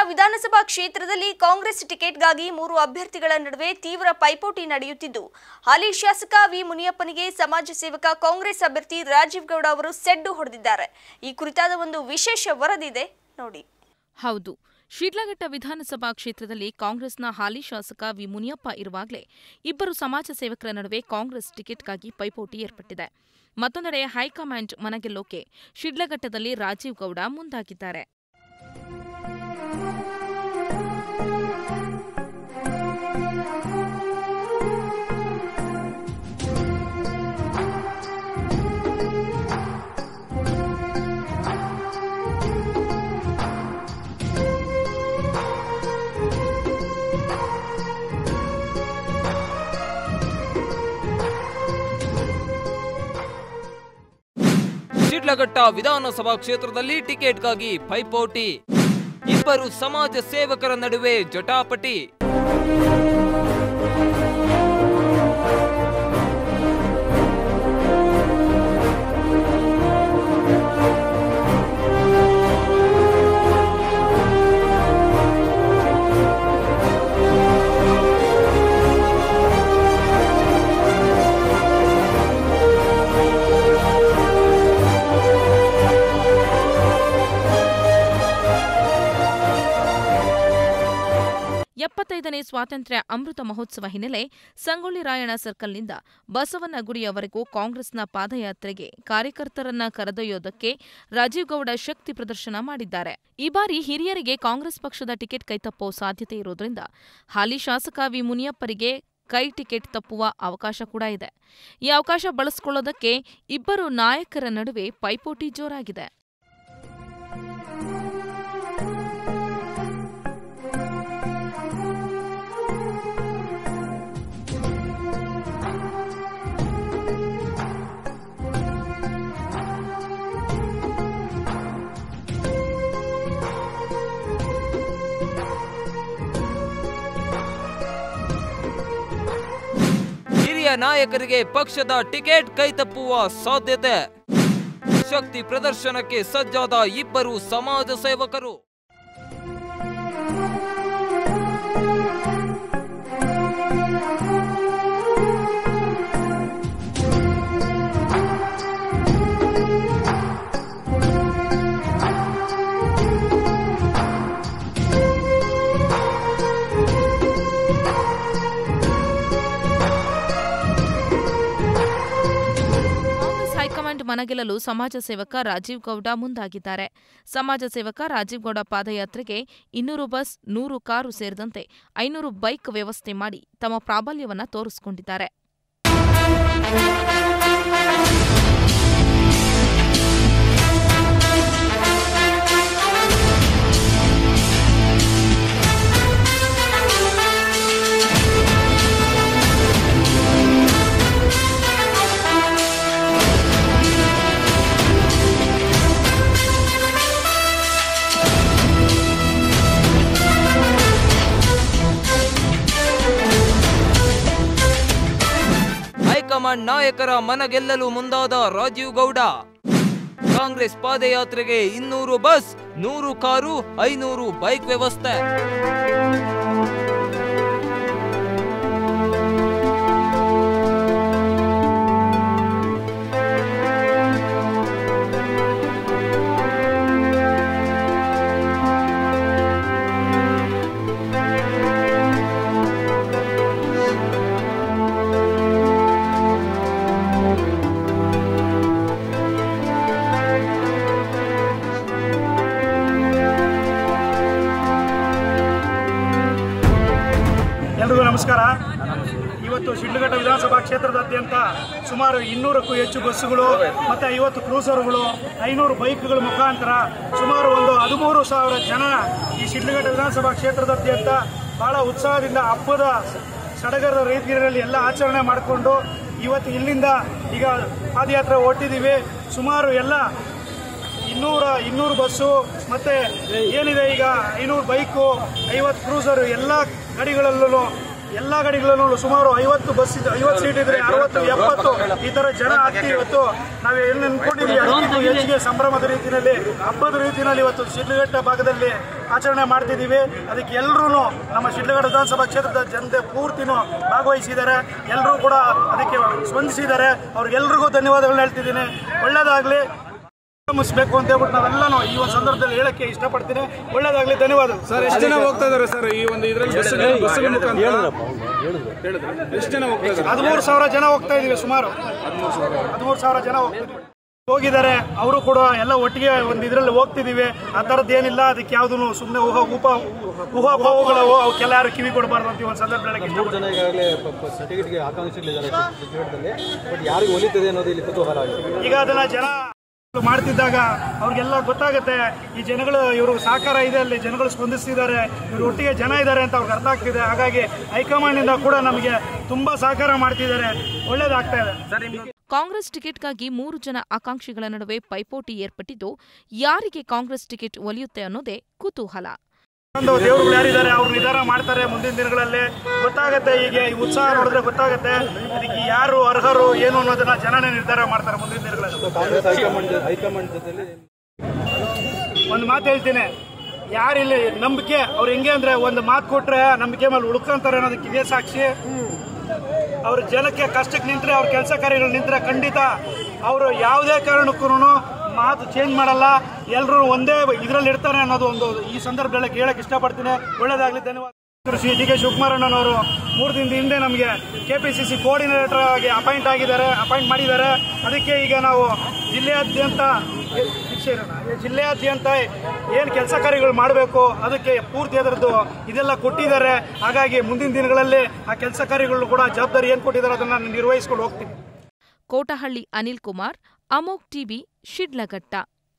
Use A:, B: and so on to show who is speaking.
A: ವಿಧಾನಸಭಾ ಕ್ಷೇತ್ರದಲ್ಲಿ ಕಾಂಗ್ರೆಸ್ ಟಿಕೆಟ್ಗಾಗಿ ಮೂರು ಅಭ್ಯರ್ಥಿಗಳ ನಡುವೆ ತೀವ್ರ ಪೈಪೋಟಿ ನಡೆಯುತ್ತಿದ್ದು ಹಾಲಿ ಶಾಸಕ ವಿ ಮುನಿಯಪ್ಪನಿಗೆ ಸಮಾಜ ಸೇವಕ ಕಾಂಗ್ರೆಸ್ ಅಭ್ಯರ್ಥಿ ರಾಜೀವ್ ಗೌಡ ಅವರು ಸೆಡ್ಡು ಹೊಡೆದಿದ್ದಾರೆ ಈ ಕುರಿತಾದ ಒಂದು ವಿಶೇಷ ವರದಿದೆ ನೋಡಿ
B: ಹೌದು ಶಿಡ್ಲಘಟ್ಟ ವಿಧಾನಸಭಾ ಕ್ಷೇತ್ರದಲ್ಲಿ ಕಾಂಗ್ರೆಸ್ನ ಹಾಲಿ ಶಾಸಕ ವಿ ಮುನಿಯಪ್ಪ ಇರುವಾಗಲೇ ಇಬ್ಬರು ಸಮಾಜ ಸೇವಕರ ನಡುವೆ ಕಾಂಗ್ರೆಸ್ ಟಿಕೆಟ್ಗಾಗಿ ಪೈಪೋಟಿ ಏರ್ಪಟ್ಟಿದೆ ಮತ್ತೊಂದೆಡೆ ಹೈಕಮಾಂಡ್ ಮನಗೆಲ್ಲೋಕೆ ಶಿಡ್ಲಘಟ್ಟದಲ್ಲಿ ರಾಜೀವ್ ಗೌಡ ಮುಂದಾಗಿದ್ದಾರೆ
C: ಶಿಡ್ಲಘಟ್ಟ ವಿಧಾನಸಭಾ ಕ್ಷೇತ್ರದಲ್ಲಿ ಟಿಕೆಟ್ಗಾಗಿ ಪೈಪೋಟಿ ಇಬ್ಬರು ಸಮಾಜ ಸೇವಕರ ನಡುವೆ ಜಟಾಪಟಿ
B: ಎಪ್ಪತ್ತೈದನೇ ಸ್ವಾತಂತ್ರ್ಯ ಅಮೃತ ಮಹೋತ್ಸವ ಹಿನ್ನೆಲೆ ಸಂಗೊಳ್ಳಿ ರಾಯಣ್ಣ ಸರ್ಕಲ್ನಿಂದ ಬಸವನಗುಡಿಯವರೆಗೂ ಕಾಂಗ್ರೆಸ್ನ ಪಾದಯಾತ್ರೆಗೆ ಕಾರ್ಯಕರ್ತರನ್ನ ಕರೆದೊಯ್ಯೋದಕ್ಕೆ ರಾಜೀವ್ ಗೌಡ ಶಕ್ತಿ ಪ್ರದರ್ಶನ ಮಾಡಿದ್ದಾರೆ ಈ ಬಾರಿ ಹಿರಿಯರಿಗೆ ಕಾಂಗ್ರೆಸ್ ಪಕ್ಷದ ಟಿಕೆಟ್ ಕೈತಪ್ಪೋ ಸಾಧ್ಯತೆ ಇರೋದ್ರಿಂದ ಹಾಲಿ ಶಾಸಕ ವಿ ಮುನಿಯಪ್ಪರಿಗೆ ಕೈ ಟಿಕೆಟ್ ತಪ್ಪುವ ಅವಕಾಶ ಕೂಡ ಇದೆ ಈ ಅವಕಾಶ ಬಳಸಿಕೊಳ್ಳೋದಕ್ಕೆ ಇಬ್ಬರು ನಾಯಕರ ನಡುವೆ ಪೈಪೋಟಿ ಜೋರಾಗಿದೆ
C: ಹಿರಿಯ ನಾಯಕರಿಗೆ ಪಕ್ಷದ ಟಿಕೆಟ್ ಕೈತಪ್ಪುವ ಸಾಧ್ಯತೆ ಶಕ್ತಿ ಪ್ರದರ್ಶನಕ್ಕೆ ಸಜ್ಜಾದ ಇಬ್ಬರು ಸಮಾಜ ಸೇವಕರು
B: ಕಾಂಗ್ರೆಸ್ ಹೈಕಮಾಂಡ್ ಮನಗೆಲ್ಲಲು ಸಮಾಜ ಸೇವಕ ರಾಜೀವ್ ಗೌಡ ಮುಂದಾಗಿದ್ದಾರೆ ಸಮಾಜ ಸೇವಕ ರಾಜೀವ್ ಗೌಡ ಪಾದಯಾತ್ರೆಗೆ ಇನ್ನೂರು ಬಸ್ ನೂರು ಕಾರು ಸೇರಿದಂತೆ ಐನೂರು ಬೈಕ್ ವ್ಯವಸ್ಥೆ ಮಾಡಿ ತಮ್ಮ ಪ್ರಾಬಲ್ಯವನ್ನ ತೋರಿಸಿಕೊಂಡಿದ್ದಾರೆ
C: ಹೈಕಮಾಂಡ್ ನಾಯಕರ ಮನಗೆಲ್ಲಲು ಮುಂದಾದ ರಾಜೀವ್ ಗೌಡ ಕಾಂಗ್ರೆಸ್ ಪಾದಯಾತ್ರೆಗೆ ಇನ್ನೂರು ಬಸ್ ನೂರು ಕಾರು ಐನೂರು ಬೈಕ್ ವ್ಯವಸ್ಥೆ
D: ಎಲ್ರಿಗೂ ನಮಸ್ಕಾರ ಇವತ್ತು ಶಿಡ್ಲಘಟ್ಟ ವಿಧಾನಸಭಾ ಕ್ಷೇತ್ರದಾದ್ಯಂತ ಸುಮಾರು ಇನ್ನೂರಕ್ಕೂ ಹೆಚ್ಚು ಬಸ್ಸುಗಳು ಮತ್ತು ಐವತ್ತು ಕ್ರೂಸರ್ಗಳು ಐನೂರು ಬೈಕ್ಗಳ ಮುಖಾಂತರ ಸುಮಾರು ಒಂದು ಹದಿಮೂರು ಸಾವಿರ ಜನ ಈ ಶಿಡ್ಲಘಟ್ಟ ವಿಧಾನಸಭಾ ಕ್ಷೇತ್ರದಾದ್ಯಂತ ಬಹಳ ಉತ್ಸಾಹದಿಂದ ಹಬ್ಬದ ಸಡಗರದ ರೀತಿಯಲ್ಲಿ ಎಲ್ಲ ಆಚರಣೆ ಮಾಡಿಕೊಂಡು ಇವತ್ತು ಇಲ್ಲಿಂದ ಈಗ ಪಾದಯಾತ್ರೆ ಹೊರಟಿದ್ದೀವಿ ಸುಮಾರು ಎಲ್ಲ ಇನ್ನೂರ ಇನ್ನೂರು ಬಸ್ಸು ಮತ್ತೆ ಏನಿದೆ ಈಗ ಐನೂರು ಬೈಕು ಐವತ್ತು ಕ್ರೂಸರ್ ಎಲ್ಲ ಗಾಡಿಗಳಲ್ಲೂ ಎಲ್ಲ ಗಾಡಿಗಳಲ್ಲೂ ಸುಮಾರು ಐವತ್ತು ಬಸ್ ಇದೆ ಐವತ್ತು ಸೀಟ್ ಇದ್ರೆ ಅರವತ್ತು ಎಪ್ಪತ್ತು ಈ ತರ ಜನ ಆಗ್ತಿ ಇವತ್ತು ನಾವು ಎಲ್ಲಿ ಅನ್ಕೊಂಡಿದ್ವಿ ಅದಕ್ಕಿಂತ ಹೆಚ್ಚಿಗೆ ಸಂಭ್ರಮದ ರೀತಿಯಲ್ಲಿ ಹಬ್ಬದ ರೀತಿಯಲ್ಲಿ ಇವತ್ತು ಶಿಡ್ಲಘಟ್ಟ ಭಾಗದಲ್ಲಿ ಆಚರಣೆ ಮಾಡ್ತಿದ್ದೀವಿ ಅದಕ್ಕೆ ಎಲ್ಲರೂ ನಮ್ಮ ಶಿಡ್ಲಘಟ್ಟ ವಿಧಾನಸಭಾ ಕ್ಷೇತ್ರದ ಜನತೆ ಪೂರ್ತಿನೂ ಭಾಗವಹಿಸಿದ್ದಾರೆ ಎಲ್ಲರೂ ಕೂಡ ಅದಕ್ಕೆ ಸ್ಪಂದಿಸಿದ್ದಾರೆ ಅವ್ರಿಗೆಲ್ರಿಗೂ ಧನ್ಯವಾದಗಳನ್ನ ಹೇಳ್ತಿದ್ದೀನಿ ಒಳ್ಳೇದಾಗಲಿ ಮುಗಿಸ್ಬೇಕು ಅಂತ ಹೇಳ್ಬಿಟ್ಟು ನಾವೆಲ್ಲನೂ ಈ ಒಂದು ಸಂದರ್ಭದಲ್ಲಿ ಹೇಳಕ್ಕೆ ಇಷ್ಟಪಡ್ತೀನಿ ಒಳ್ಳೇದಾಗಲಿ ಧನ್ಯವಾದಗಳು
E: ಸರ್ ಎಷ್ಟು ಜನ ಹೋಗ್ತಾ ಇದಾರೆ ಸರ್ ಈ ಒಂದು ಇದರಲ್ಲಿ ಬಸ್ ಬಸ್ಗಳ ಮುಖಾಂತರ ಹೇಳಿದ್ರು ಎಷ್ಟು ಜನ ಹೋಗ್ತಾ ಇದಾರೆ
D: ಹದಿಮೂರು ಸಾವಿರ ಜನ ಹೋಗ್ತಾ ಇದೀವಿ ಸುಮಾರು ಹದಿಮೂರು ಸಾವಿರ ಜನ ಹೋಗ್ತಿದ್ವಿ ಹೋಗಿದ್ದಾರೆ ಅವರು ಕೂಡ ಎಲ್ಲ ಒಟ್ಟಿಗೆ ಒಂದು ಇದರಲ್ಲಿ ಹೋಗ್ತಿದೀವಿ ಆ ಥರದ್ದು ಏನಿಲ್ಲ ಅದಕ್ಕೆ ಯಾವುದೂ ಸುಮ್ಮನೆ ಊಹ ಉಪ ಊಹಾಪೋಹಗಳು ಅವಕ್ಕೆಲ್ಲ ಯಾರು ಕಿವಿ ಕೊಡಬಾರ್ದು ಅಂತ ಈ ಒಂದು ಸಂದರ್ಭದಲ್ಲಿ ಹೇಳಕ್ಕೆ
F: ಮೂರು ಜನ ಈಗಾಗಲೇ ಸರ್ಟಿಫಿಕೇಟ್ಗೆ ಆಕಾಂಕ್ಷಿಗಳಿದ್ದಾರೆ ಶಿಡ್ಲಘಟ್ಟದಲ್ಲಿ ಬಟ್ ಯಾರಿಗೆ ಒಲಿತದೆ ಅನ್ನೋದು ಇಲ್ಲಿ ಕುತೂಹಲ ಆಗಿದೆ
D: ಈಗ ಅದನ್ನ ಜನ ಮಾಡ್ತಿದ್ದಾಗ ಅವ್ರಿಗೆಲ್ಲ ಗೊತ್ತಾಗುತ್ತೆ ಈ ಜನಗಳು ಇವರು ಸಹಕಾರ ಇದೆ ಅಲ್ಲಿ ಜನಗಳು ಸ್ಪಂದಿಸ್ತಿದ್ದಾರೆ ಇವರು ಒಟ್ಟಿಗೆ ಜನ ಇದ್ದಾರೆ ಅಂತ ಅವ್ರಿಗೆ ಅರ್ಥ ಆಗ್ತಿದೆ ಹಾಗಾಗಿ ಹೈಕಮಾಂಡ್ನಿಂದ ಕೂಡ ನಮಗೆ ತುಂಬಾ ಸಹಕಾರ ಮಾಡ್ತಿದ್ದಾರೆ ಒಳ್ಳೇದಾಗ್ತಾ ಇದೆ
B: ಕಾಂಗ್ರೆಸ್ ಟಿಕೆಟ್ಗಾಗಿ ಮೂರು ಜನ ಆಕಾಂಕ್ಷಿಗಳ ನಡುವೆ ಪೈಪೋಟಿ ಏರ್ಪಟ್ಟಿದ್ದು ಯಾರಿಗೆ ಕಾಂಗ್ರೆಸ್ ಟಿಕೆಟ್ ಒಲಿಯುತ್ತೆ ಅನ್ನೋದೇ ಕುತೂಹಲ
D: ಒಂದು ದೇವರುಗಳು ಯಾರಿದ್ದಾರೆ ಅವ್ರು ನಿರ್ಧಾರ ಮಾಡ್ತಾರೆ ಮುಂದಿನ ದಿನಗಳಲ್ಲಿ ಗೊತ್ತಾಗುತ್ತೆ ಹೀಗೆ ಈ ಉತ್ಸಾಹ ನೋಡಿದ್ರೆ ಗೊತ್ತಾಗುತ್ತೆ ಅದಕ್ಕೆ ಯಾರು ಅರ್ಹರು ಏನು ಅನ್ನೋದನ್ನ ಜನನೇ ನಿರ್ಧಾರ ಮಾಡ್ತಾರೆ ಮುಂದಿನ ದಿನಗಳಲ್ಲಿ
F: ಕಾಂಗ್ರೆಸ್ ಹೈಕಮಾಂಡ್ ಜೊ- ಹೈಕಮಾಂಡ್ ಜೊತೆಲಿ
D: ಒಂದು ಮಾತು ಹೇಳ್ತೀನಿ ಯಾರಿಲ್ಲಿ ನಂಬಿಕೆ ಅವ್ರು ಹೆಂಗೆ ಅಂದ್ರೆ ಒಂದು ಮಾತು ಕೊಟ್ರೆ ನಂಬಿಕೆ ಮೇಲೆ ಉಳ್ಕೊಂತಾರೆ ಅನ್ನೋದಕ್ಕೆ ಇದೇ ಸಾಕ್ಷಿ ಅವ್ರ ಜನಕ್ಕೆ ಕಷ್ಟಕ್ಕೆ ನಿಂತ್ರೆ ಅವ್ರ ಕೆಲಸ ಕಾರ್ಯಗಳು ನಿಂತ್ರೆ ಖಂಡಿತ ಅವರು ಯಾವುದೇ ಕಾರಣಕ್ಕೂ ಮಾತು ಚೇಂಜ್ ಮಾಡಲ್ಲ ಎಲ್ಲರೂ ಒಂದೇ ಇದರಲ್ಲಿ ಇರ್ತಾರೆ ಅನ್ನೋದು ಒಂದು ಈ ಸಂದರ್ಭದಲ್ಲಿ ಹೇಳಕ್ ಇಷ್ಟಪಡ್ತೀನಿ ಒಳ್ಳೇದಾಗ್ಲಿ ಧನ್ಯವಾದ ಶ್ರೀ ಡಿ ಕೆ ಶಿವಕುಮಾರಣ್ಣನವರು ಮೂರು ದಿನದ ಹಿಂದೆ ನಮಗೆ K P C C coordinator ಆಗಿ ಅಪಾಯಿಂಟ್ ಆಗಿದ್ದಾರೆ ಅಪಾಯಿಂಟ್ ಮಾಡಿದ್ದಾರೆ ಅದಕ್ಕೆ ಈಗ ನಾವು ಜಿಲ್ಲೆಯಾದ್ಯಂತ ಶಿಕ್ಷೆ ಇರೋಣ. ಜಿಲ್ಲೆಯಾದ್ಯಂತ ಏನು ಕೆಲಸ ಕಾರ್ಯಗಳು ಮಾಡಬೇಕು ಅದಕ್ಕೆ ಪೂರ್ತಿ ಅದರದ್ದು ಇದೆಲ್ಲ ಕೊಟ್ಟಿದ್ದಾರೆ ಹಾಗಾಗಿ ಮುಂದಿನ ದಿನಗಳಲ್ಲಿ ಆ ಕೆಲಸ ಕಾರ್ಯಗಳು ಕೂಡ ಜವಾಬ್ದಾರಿ ಏನು ಕೊಟ್ಟಿದ್ದಾರೆ ಅದನ್ನು ನಾನು ನಿರ್ವಹಿಸ್ಕೊಂಡು ಹೋಗ್ತೀನಿ
B: ಕೋಟಹಳ್ಳಿ ಅನಿಲ್ ಕುಮಾರ್ ಅಮೋಕ್ ಟಿವಿ ಶಿಡ್ಲಘಟ್ಟ